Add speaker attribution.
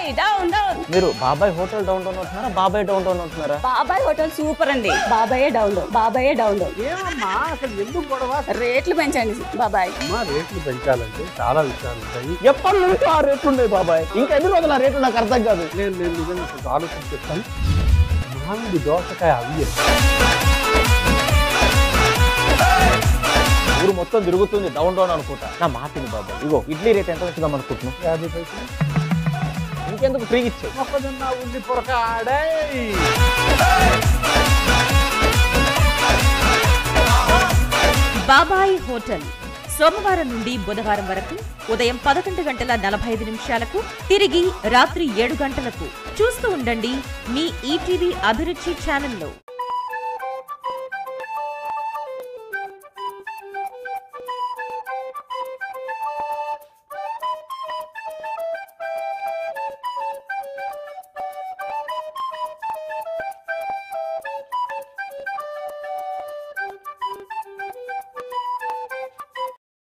Speaker 1: బాబాయ్ down down
Speaker 2: మీరు బాబాయ్ హోటల్ డౌన్ టౌన్ ఉంటున్నారా బాబాయ్ డౌన్ టౌన్ ఉంటున్నారా
Speaker 1: బాబాయ్ హోటల్ సూపర్ అండి బాబాయే డౌన్ డౌన్ బాబాయే డౌన్ డౌన్
Speaker 3: ఏమమ్మా అసలు ఎందుకు గొడవ
Speaker 1: రేట్లు పెంచండి బాబాయ్
Speaker 3: అమ్మా రేట్లు పెంచాలంటే చాలా విషయాలు ఉంటాయి
Speaker 2: ఎప్పటి నుంచి ఆ రేట్లు ఉన్నాయి బాబాయ్ ఇంకా ఎన్ని రోజులు ఆ రేట్లు నాకు అర్థం కాదు
Speaker 3: నేను నేను నిజంగా కొంచెం ఆలోచన చెప్తాను మామిడి దోసకాయ అవి
Speaker 2: ఊరు మొత్తం తిరుగుతుంది డౌన్ డౌన్ అనుకుంటా నా మాటిని బాబాయ్ ఇగో ఇడ్లీ రేట్ ఎంత వచ్చిందాం అనుకుంటున్నాం
Speaker 3: యాభై పైసలు
Speaker 2: ఇంకెందుకు ఫ్రీ ఇచ్చాయి
Speaker 3: మొక్కజొన్న ఉల్లి పొరకాడే
Speaker 4: బాబాయ్ హోటల్ సోమవారం నుండి బుధవారం వరకు ఉదయం పదకొండు గంటల నలభై ఐదు నిమిషాలకు తిరిగి రాత్రి ఏడు గంటలకు చూస్తూ ఉండండి మీ ఈటీవీ అభిరుచి ఛానల్లో